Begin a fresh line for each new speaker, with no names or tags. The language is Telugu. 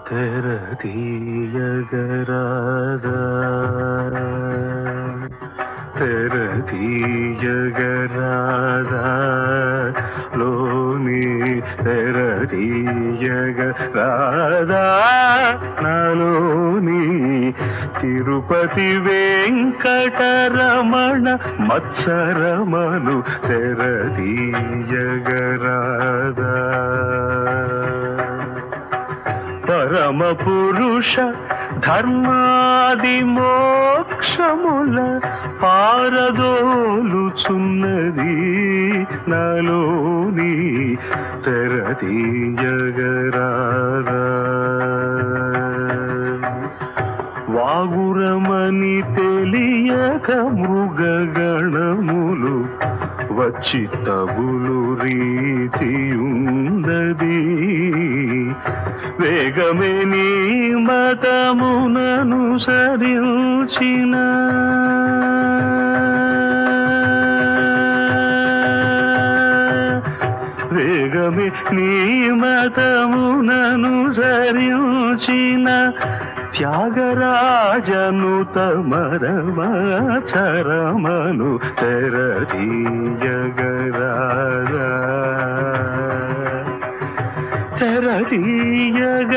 తెరతీయగరాదా తెరతీయగరాదా లోని తెరతీయగరాదా నాలోని తిరుపతి వెంకటరమణ మత్సరమను తెరతీయగరాదా పరమ పురుష ధర్మాది మోక్షముల పారదోలుచున్నది నలోని తెరతీయగరారా వాగురమని తెలియక మృగగణములు వచ్చి తగులు రీతియున్నది వేగమే నీ మతమునను సరించిన వేగమే నీ మతమునను సరించిన త్యాగరాజను తమరమచరమను తెరదీయగరాజా తెరదీయగరాజా